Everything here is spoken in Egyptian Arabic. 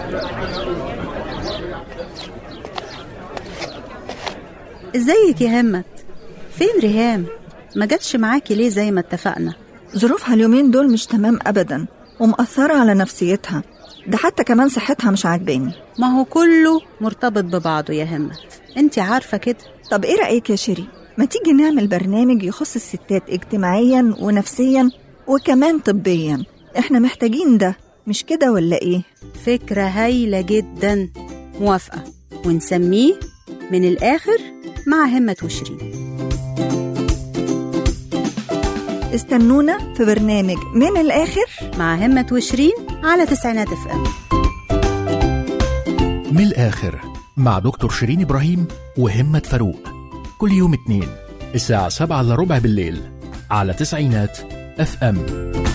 ازيك يا همت فين ريهام ما جاتش معاكي ليه زي ما اتفقنا ظروفها اليومين دول مش تمام أبدا ومأثرة على نفسيتها ده حتى كمان صحتها مش عاجباني ما هو كله مرتبط ببعضه يا همت انت عارفة كده طب ايه رأيك يا شيري ما تيجي نعمل برنامج يخص الستات اجتماعيا ونفسيا وكمان طبيا احنا محتاجين ده مش كده ولا ايه فكرة هايلة جدا موافقة ونسميه من الآخر مع همة وشيرين استنونا في برنامج من الآخر مع همة وشيرين على تسعينات اف ام من الآخر مع دكتور شيرين إبراهيم وهمة فاروق كل يوم اثنين الساعة سبعة إلا ربع بالليل على تسعينات اف ام